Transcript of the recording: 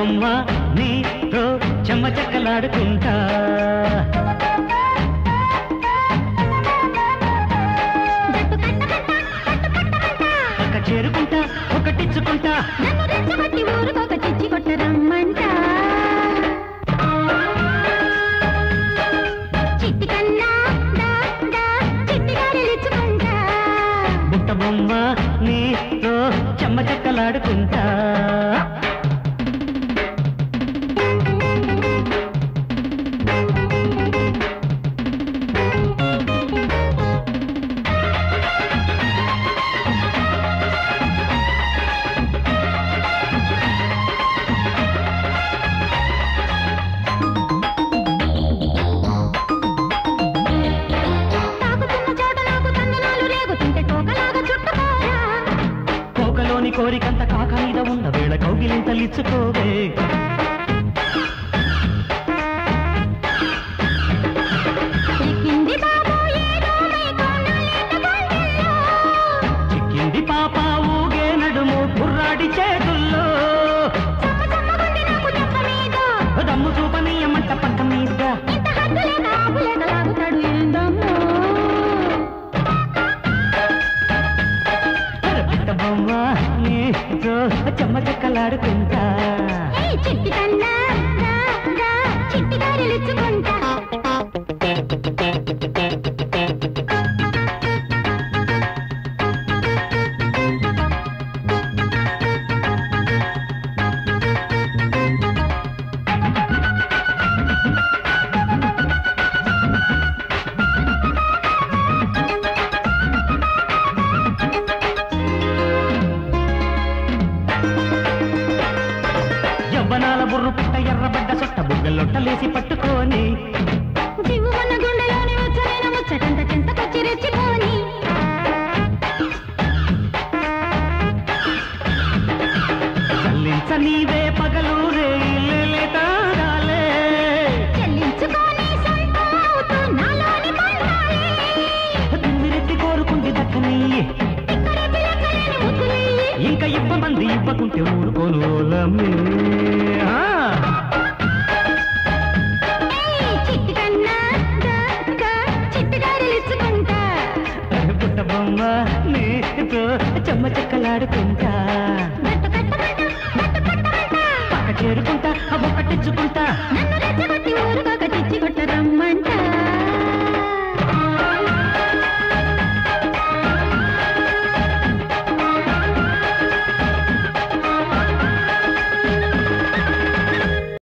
బొమ్మ నీతో చెమ్మ చెక్కలాడుకుంటా జట్టు కట్టమంట కట్టు కట్టమంట పక్క చేరుకుంటా ఒకటిచ్చుకుంటా నన్ను రెచ్చగొట్టి ఊరుకోక చిచ్చి కొట్టరమ్మంట చిట్టి కన్నా దా దా చిట్టి గారెలిచ్చుకుంటా బుట్ట బొమ్మ నీతో చెమ్మ చెక్కలాడుకుంటా తాకుతున్న చోట నాకు తందనాలు రేగుతుంటే టోకలాగా చుట్టుకోరా కోకలోని కోరికంత కాక మీద ఉన్న వేళ కౌగిలింతలిచ్చుకోవే చిక్కింది బాబు ఏదో మైకం నా లేత గుండెల్లో. చిక్కింది పాప ఊగే నడుము కుర్రాడి చేతుల్లో చమ్మ చమ్మగుంది నాకు దెబ్బ మీద. దమ్ము చూపనీయమంట పక్క మీద ఇంత హద్దు లేక ఆపు లేక లాగుతాడు ఏందమ్మో. బుట్ట బొమ్మ నీతో చెమ్మ చెక్కలాడుకుంటా ఏయ్ చిట్టి కన్నా దా దా చిట్టి గారెలిచ్చుకుంటా. యవ్వనాల బుర్రు పుట్ట ఎర్రబడ్డ సొట్ట బుగ్గలొట్టలేసి పట్టుకొని జివ్వుమన్న గుండెలోని వచ్చరైన ముచ్చటంత చింతకొచ్చి రెచ్చిపోని చల్లించ నీవే పగలు రే తాగాలే చెల్లించుకొని సొంతం అవుతూ నాలోని పండాలి తిమ్మిరెత్తి కోరుకుంది దక్కనీయే ఇక్కడే పిలకలేని ముద్దులెయ్యి ఇంకా ఇవ్వమంది ఇవ్వకుంటే ఊరుకోను ఓలమ్మే. ఆ ఏయ్ చిట్టి కన్నా దా దా చిట్టి గారెలిచ్చుకుంటా పుట్ట బొమ్మ నీతో చెమ్మ చెక్కలాడుకుంటా గట్టు కట్టమంట గట్టు కట్టమంట పక్క చేరుకుంటా ఒకటిచ్చుకుంటా నన్ను రెచ్చగొట్టి ఊరుకోక చిచ్చి కొట్టరమ్మంట